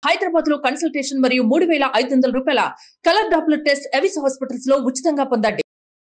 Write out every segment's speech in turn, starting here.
హైదరాబాద్ లో కన్సల్టేషన్ మరియు మూడు వేల ఐదు వందల రూపాయల colour Doppler test Avis hospitals లో ఉచితంగా పొందండి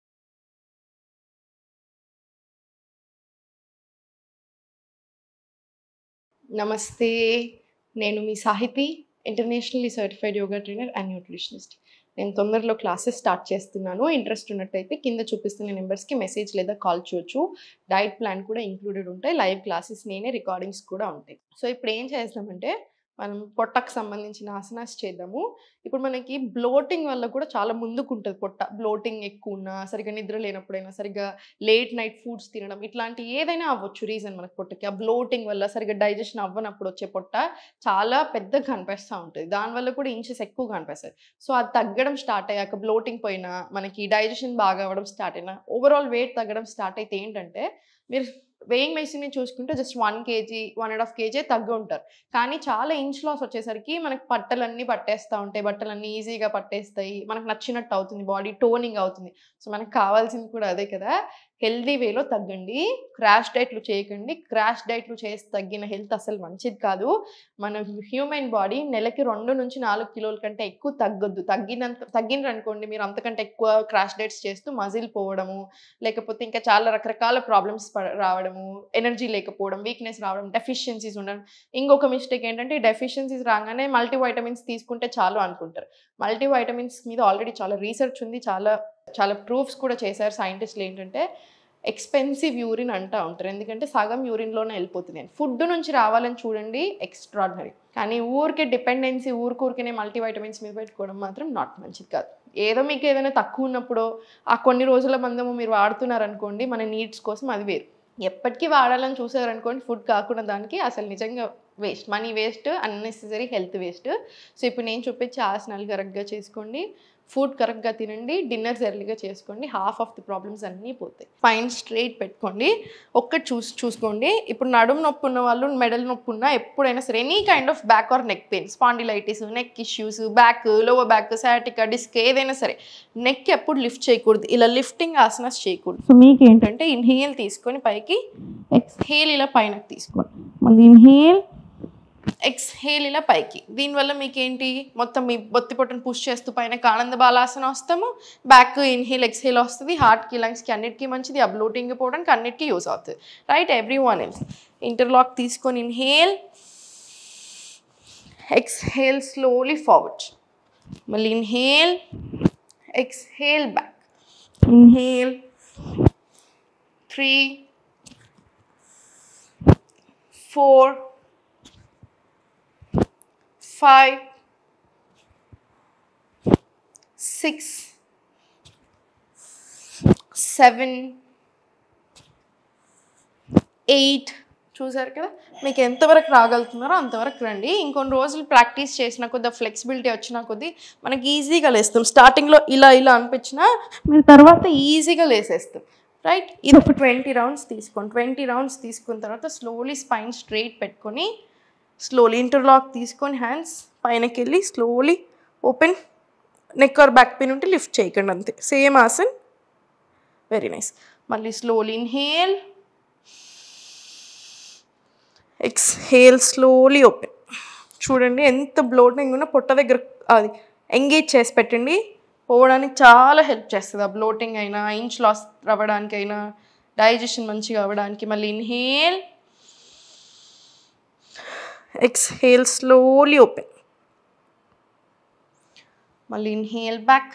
నమస్తే నేను మీ Sahiti internationally certified yoga trainer and nutritionist నేను తొందరలో క్లాసెస్ స్టార్ట్ చేస్తున్నాను ఇంట్రెస్ట్ ఉన్నట్టయితే కింద చూపిస్తున్న నెంబర్స్కి మెసేజ్ లేదా కాల్ చేయొచ్చు డైట్ ప్లాన్ కూడా ఇంక్లూడెడ్ ఉంటాయి లైవ్ క్లాసెస్ నేనే రికార్డింగ్స్ కూడా ఉంటాయి సో ఇప్పుడు ఏం చేస్తామంటే మనం పొట్టకు సంబంధించిన ఆసనాస్ చేద్దాము ఇప్పుడు మనకి బ్లోటింగ్ వల్ల కూడా చాలా ముందుకు ఉంటుంది పొట్ట బ్లోటింగ్ ఎక్కువ ఉన్నా సరిగ్గా నిద్ర లేనప్పుడైనా సరిగ్గా లేట్ నైట్ ఫుడ్స్ తినడం ఇట్లాంటి ఏదైనా అవ్వచ్చు రీజన్ మనకి పొట్టకి ఆ బ్లోటింగ్ వల్ల సరిగ్గా డైజెషన్ అవ్వనప్పుడు వచ్చే పొట్ట చాలా పెద్దగా కనిపిస్తూ ఉంటుంది దానివల్ల కూడా ఇంచెస్ ఎక్కువ కనిపిస్తాయి సో అది తగ్గడం స్టార్ట్ అయ్యాక బ్లోటింగ్ పోయినా మనకి డైజెషన్ బాగా అవ్వడం స్టార్ట్ అయినా ఓవరాల్ వెయిట్ తగ్గడం స్టార్ట్ అయితే ఏంటంటే మీరు వెయింగ్ మెషిన్ని చూసుకుంటే just one KG one and half KG తగ్గి ఉంటారు కానీ చాలా ఇంచ్ లాస్ వచ్చేసరికి మనకి బట్టలన్నీ పట్టేస్తూ ఉంటాయి బట్టలన్నీ ఈజీగా పట్టేస్తాయి మనకు నచ్చినట్టు అవుతుంది బాడీ టోనింగ్ అవుతుంది సో మనకు కావాల్సింది కూడా అదే కదా హెల్దీ వేలో తగ్గండి క్రాష్ డైట్లు చేయకండి క్రాష్ డైట్లు చేసి తగ్గిన హెల్త్ అసలు మంచిది కాదు మన హ్యూమన్ బాడీ నెలకి రెండు నుంచి నాలుగు కిలోల కంటే ఎక్కువ తగ్గొద్దు తగ్గినంత తగ్గినారు అనుకోండి మీరు అంతకంటే ఎక్కువ క్రాష్ డైట్స్ చేస్తూ మజిల్ పోవడము లేకపోతే ఇంకా చాలా రకరకాల ప్రాబ్లమ్స్ రావడము ఎనర్జీ లేకపోవడం వీక్నెస్ రావడం డెఫిషియన్సీస్ ఉండడం ఇంకొక మిస్టేక్ ఏంటంటే డెఫిషియన్సీస్ రాగానే మల్టీ వైటమిన్స్ తీసుకుంటే చాలు అనుకుంటారు మల్టీ వైటమిన్స్ మీద ఆల్రెడీ చాలా రీసెర్చ్ ఉంది చాలా చాలా ప్రూఫ్స్ కూడా చేశారు సైంటిస్టులు ఏంటంటే ఎక్స్పెన్సివ్ యూరిన్ అంటూ ఉంటారు ఎందుకంటే సగం యూరిన్లోనే వెళ్ళిపోతుంది ఫుడ్ నుంచి రావాలని చూడండి ఎక్స్ట్రాడినరీ కానీ ఊరికే డిపెండెన్సీ ఊరికూరికనే మల్టీ వైటమిన్స్ మీద పెట్టుకోవడం మాత్రం నాట్ మంచిది కాదు ఏదో మీకు ఏదైనా తక్కువ ఉన్నప్పుడు ఆ కొన్ని రోజుల మందము మీరు వాడుతున్నారనుకోండి మన నీడ్స్ కోసం అది వేరు ఎప్పటికీ వాడాలని చూసారనుకోండి ఫుడ్ కాకుండా దానికి అసలు నిజంగా waste money waste unnecessary health waste so ఇప్పుడు నేను చూపించే ఆసనాలు కరెక్ట్గా చేసుకోండి ఫుడ్ కరెక్ట్గా తినండి డిన్నర్స్ ఎర్లీగా చేసుకోండి హాఫ్ ఆఫ్ ది ప్రాబ్లమ్స్ అన్నీ పోతాయి ఫైన్ స్ట్రైట్ పెట్టుకోండి ఒక్కటి చూస్ చూసుకోండి ఇప్పుడు నడుము నొప్పి ఉన్న వాళ్ళు మెడల్ నొప్పి ఉన్నా ఎప్పుడైనా సరే any kind of back or neck pain spondylitis neck issues back lower back sciatica disc ఏదైనా సరే నెక్ ఎప్పుడు లిఫ్ట్ చేయకూడదు ఇలా లిఫ్టింగ్ ఆసనాస్ చేయకూడదు సో మీకు ఏంటంటే ఇన్హేల్ తీసుకొని పైకి ఎక్స్హేల్ ఇలా పైనకి తీసుకోండి మళ్ళీ ఇన్హేల్ ఎక్స్హేల్ ఇలా పైకి దీనివల్ల మీకేంటి మొత్తం మీ బొత్తి పొట్టను పుష్ చేస్తూ పైన ఆనంద బాలాసన వస్తాము బ్యాక్ ఇన్హేల్ ఎక్స్హేల్ వస్తుంది హార్ట్కి లంగ్స్కి అన్నిటికీ మంచిది అబ్లోటింగ్ పోవడానికి అన్నిటికీ యూస్ అవుతుంది right everyone else interlock తీసుకొని ఇన్హేల్ ఎక్స్హేల్ స్లోలీ ఫార్వర్డ్ మళ్ళీ inhale exhale back inhale three four five, six, seven, eight చూసారు కదా మీకు ఎంతవరకు రాగలుగుతున్నారో అంతవరకు రండి ఇంకొన్ని రోజులు ప్రాక్టీస్ చేసిన కొద్ది ఫ్లెక్సిబిలిటీ వచ్చిన కొద్దీ మనకి ఈజీగా లేస్తాం స్టార్టింగ్లో ఇలా ఇలా అనిపించినా మీరు తర్వాత ఈజీగా లేసేస్తాం రైట్ ఇది ఒక ట్వంటీ రౌండ్స్ తీసుకోండి ట్వంటీ రౌండ్స్ తీసుకున్న తర్వాత స్లోలీ స్పైన్ స్ట్రైట్ పెట్టుకొని స్లోలీ ఇంటర్లాక్ తీసుకొని హ్యాండ్స్ పైనకి వెళ్ళి slowly open neck or back pain ఉంటే లిఫ్ట్ చేయకండి అంతే సేమ్ ఆసన్ వెరీ నైస్ మళ్ళీ slowly inhale exhale slowly open చూడండి ఎంత బ్లోటింగ్ ఉన్నా పొట్ట దగ్గర అది ఎంగేజ్ చేసి పెట్టండి పోవడానికి చాలా హెల్ప్ చేస్తుంది ఆ బ్లోటింగ్ అయినా ఇంచ్ లాస్ అవ్వడానికైనా డైజెషన్ మంచిగా అవ్వడానికి మళ్ళీ ఇన్హేల్ exhale slowly open మళ్ళీ inhale back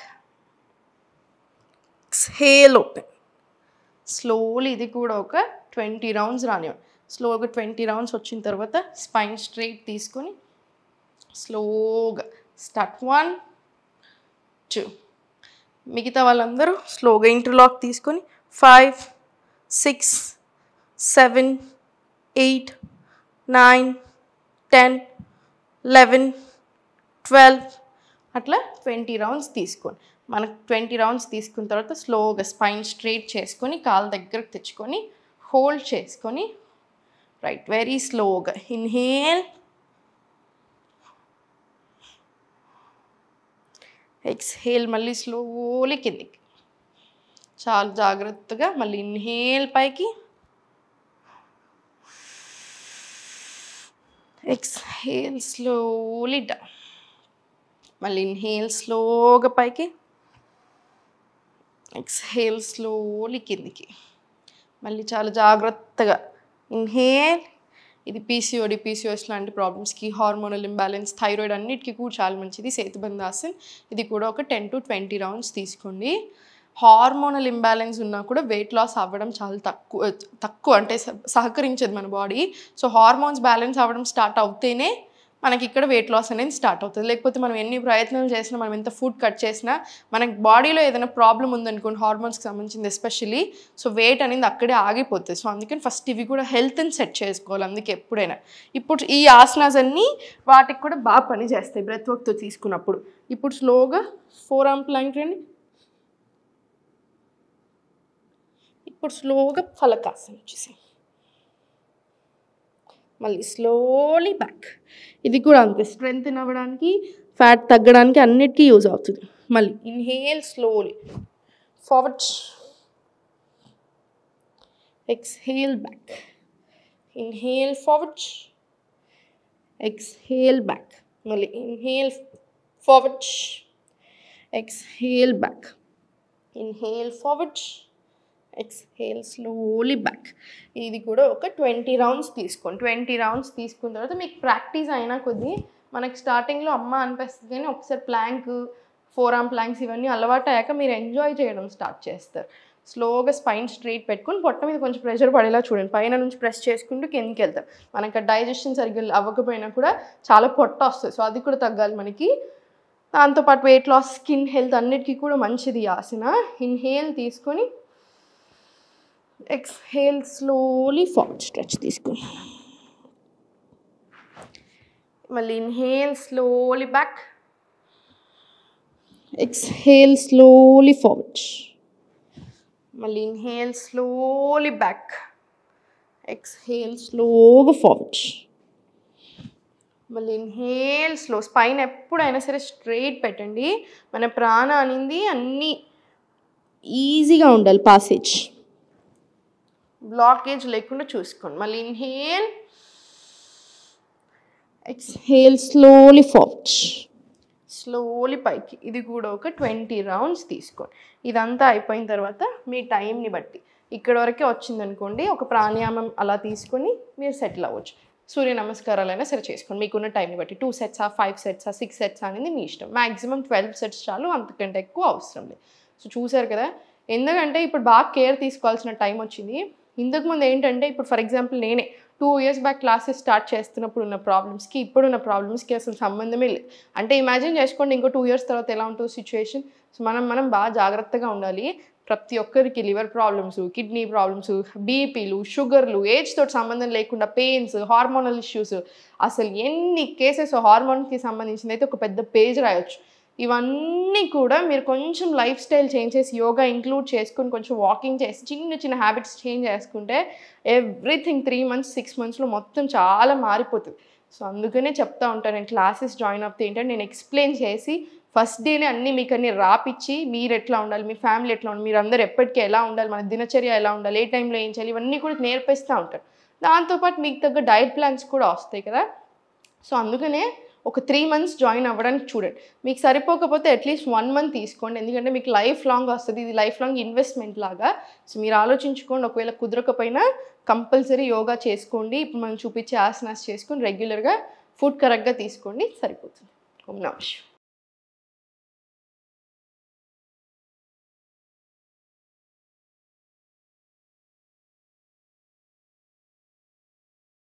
exhale open slowly ఇది కూడా ఒక ట్వంటీ రౌండ్స్ రానివ్వండి స్లోగా ట్వంటీ రౌండ్స్ వచ్చిన తర్వాత స్పైన్ స్ట్రైట్ తీసుకొని స్లోగా స్టార్ట్ వన్ టూ మిగతా వాళ్ళందరూ స్లోగా ఇంటర్లాక్ తీసుకొని five six seven eight nine ten eleven twelve అట్లా ట్వంటీ రౌండ్స్ తీసుకోండి మనకు ట్వంటీ రౌండ్స్ తీసుకున్న తర్వాత స్లోగా స్పైన్ స్ట్రైట్ చేసుకొని కాలు దగ్గరకు తెచ్చుకొని హోల్డ్ చేసుకొని రైట్ వెరీ స్లోగా ఇన్హేల్ ఎక్స్హేల్ మళ్ళీ స్లోలీ కిందికి చాలా జాగ్రత్తగా మళ్ళీ ఇన్హేల్ పైకి ఎక్స్హేల్ స్లోలీ డౌన్ మళ్ళీ ఇన్హేల్ స్లోగా పైకి ఎక్స్హేల్ స్లోలీ కిందికి మళ్ళీ చాలా జాగ్రత్తగా ఇన్హేల్ ఇది పీసీఓడి పీసీఓఎస్ లాంటి ప్రాబ్లమ్స్కి హార్మోనల్ ఇంబ్యాలెన్స్ థైరాయిడ్ అన్నిటికీ కూడా చాలా మంచిది సేతుబంధాసన్ ఇది కూడా ఒక టెన్ టు ట్వంటీ రౌండ్స్ తీసుకోండి హార్మోనల్ ఇంబ్యాలెన్స్ ఉన్నా కూడా వెయిట్ లాస్ అవ్వడం చాలా తక్కువ తక్కువ అంటే స- సహకరించదు మన బాడీ సో హార్మోన్స్ బ్యాలెన్స్ అవ్వడం స్టార్ట్ అవుతేనే మనకి ఇక్కడ వెయిట్ లాస్ అనేది స్టార్ట్ అవుతుంది లేకపోతే మనం ఎన్ని ప్రయత్నాలు చేసినా మనం ఎంత ఫుడ్ కట్ చేసినా మనకి బాడీలో ఏదైనా ప్రాబ్లం ఉందనుకోండి హార్మోన్స్కి సంబంధించింది ఎస్పెషల్లీ సో వెయిట్ అనేది అక్కడే ఆగిపోతుంది సో అందుకని ఫస్ట్ ఇవి కూడా హెల్త్ని సెట్ చేసుకోవాలి అందుకే ఎప్పుడైనా ఇప్పుడు ఈ ఆసనాస్ అన్నీ వాటికి కూడా బాగా పని చేస్తాయి బ్రెత్ వర్క్తో తీసుకున్నప్పుడు ఇప్పుడు స్లోగా ఫోర్ ఆర్మ్ ప్లాంక్ రండి ఇప్పుడు స్లోగా ఫలకాసన వచ్చేసి మళ్ళీ స్లోలీ బ్యాక్ ఇది కూడా అంతే స్ట్రెంగ్త్ అవ్వడానికి ఫ్యాట్ తగ్గడానికి అన్నిటికీ యూజ్ అవుతుంది మళ్ళీ inhale slowly forward exhale back inhale forward exhale back మళ్ళీ inhale forward exhale back inhale forward exhale slowly back ఇది కూడా ఒక ట్వంటీ రౌండ్స్ తీసుకోండి ట్వంటీ రౌండ్స్ తీసుకున్న తర్వాత మీకు ప్రాక్టీస్ అయినా కొద్దీ మనకి స్టార్టింగ్లో అమ్మ అనిపిస్తుంది కానీ ఒకసారి ప్లాంక్ ఫోర్ ఆర్మ్ ప్లాంక్స్ ఇవన్నీ అలవాటు అయ్యాక మీరు ఎంజాయ్ చేయడం స్టార్ట్ చేస్తారు స్లోగా స్పైన్ స్ట్రైట్ పెట్టుకొని పొట్ట మీద కొంచెం ప్రెషర్ పడేలా చూడండి పైన నుంచి ప్రెస్ చేసుకుంటూ కిందకి వెళ్తాం మనకి డైజెషన్ సరిగ్గా అవ్వకపోయినా కూడా చాలా పొట్ట వస్తుంది సో అది కూడా తగ్గాలి మనకి దాంతోపాటు వెయిట్ లాస్ స్కిన్ హెల్త్ అన్నిటికీ కూడా మంచిది ఈ ఆసన ఇన్హేల్ తీసుకొని ఎక్స్హేల్ స్లోలీ ఫార్వర్డ్ స్ట్రెచ్ తీసుకుని మళ్ళీ inhale slowly back exhale slowly forward మళ్ళీ ఇన్హేల్ స్లోలీ బ్యాక్ ఎక్స్హేల్ స్లోగా ఫార్వర్డ్ మళ్ళీ ఇన్హేల్ స్లో స్పైన్ ఎప్పుడైనా సరే స్ట్రైట్ పెట్టండి మన ప్రాణ అనేది అన్నీ ఈజీగా ఉండాలి పాసేజ్ బ్లాకేజ్ లేకుండా చూసుకోండి మళ్ళీ inhale exhale slowly forward slowly పైకి ఇది కూడా ఒక ట్వంటీ రౌండ్స్ తీసుకోండి ఇదంతా అయిపోయిన తర్వాత మీ టైంని బట్టి ఇక్కడ వరకే వచ్చిందనుకోండి ఒక ప్రాణాయామం అలా తీసుకొని మీరు సెటిల్ అవ్వచ్చు సూర్య నమస్కారాలైనా సరే చేసుకోండి మీకున్న టైంని బట్టి టూ సెట్సా ఫైవ్ సెట్సా సిక్స్ సెట్స్ అనేది మీ ఇష్టం మ్యాక్సిమం ట్వెల్వ్ సెట్స్ చాలు అంతకంటే ఎక్కువ అవసరం లేదు సో చూసారు కదా ఎందుకంటే ఇప్పుడు బాగా కేర్ తీసుకోవాల్సిన టైం వచ్చింది ఇంతకుముందు ఏంటంటే ఇప్పుడు ఫర్ ఎగ్జాంపుల్ నేనే two years back classes start చేస్తున్నప్పుడు ఉన్న ప్రాబ్లమ్స్కి ఇప్పుడున్న ప్రాబ్లమ్స్కి అసలు సంబంధమే లేదు అంటే ఇమాజిన్ చేసుకోండి ఇంకో టూ ఇయర్స్ తర్వాత ఎలా ఉంటుంది సిచ్యువేషన్ సో మనం మనం బాగా జాగ్రత్తగా ఉండాలి ప్రతి ఒక్కరికి లివర్ ప్రాబ్లమ్స్ కిడ్నీ ప్రాబ్లమ్స్ బీపీలు షుగర్లు ఏజ్ తోటి సంబంధం లేకుండా పెయిన్స్ హార్మోనల్ ఇష్యూస్ అసలు ఎన్ని కేసెస్ హార్మోన్కి సంబంధించింది అయితే ఒక పెద్ద పేజ్ రాయొచ్చు ఇవన్నీ కూడా మీరు కొంచెం లైఫ్ స్టైల్ చేంజ్ చేసి యోగా ఇంక్లూడ్ చేసుకుని కొంచెం వాకింగ్ చేసి చిన్న చిన్న హ్యాబిట్స్ చేంజ్ చేసుకుంటే ఎవ్రీథింగ్ త్రీ మంత్స్ సిక్స్ మంత్స్లో మొత్తం చాలా మారిపోతుంది సో అందుకనే చెప్తా ఉంటాను నేను క్లాసెస్ జాయిన్ అవుతే ఏంటంటే నేను ఎక్స్ప్లెయిన్ చేసి ఫస్ట్ డేనే అన్నీ మీకు అన్ని రాపిచ్చి మీరు ఎట్లా ఉండాలి మీ ఫ్యామిలీ ఎట్లా ఉండాలి మీరు అందరూ ఎప్పటికీ ఎలా ఉండాలి మన దినచర్య ఎలా ఉండాలి ఏ టైంలో ఏం చేయాలి ఇవన్నీ కూడా నేర్పిస్తూ ఉంటాను దాంతోపాటు మీకు తగ్గ డైట్ ప్లాన్స్ కూడా వస్తాయి కదా సో అందుకనే ఒక త్రీ మంత్స్ జాయిన్ అవ్వడానికి చూడండి మీకు సరిపోకపోతే అట్లీస్ట్ వన్ మంత్ తీసుకోండి ఎందుకంటే మీకు లైఫ్ లాంగ్ వస్తుంది ఇది లైఫ్ లాంగ్ ఇన్వెస్ట్మెంట్ లాగా సో మీరు ఆలోచించుకోండి ఒకవేళ కుదరకపోయినా కంపల్సరీ యోగా చేసుకోండి ఇప్పుడు మనం చూపించే ఆసనాస్ చేసుకొని రెగ్యులర్గా ఫుడ్ కరెక్ట్గా తీసుకోండి సరిపోతుంది ఓం నమస్కారం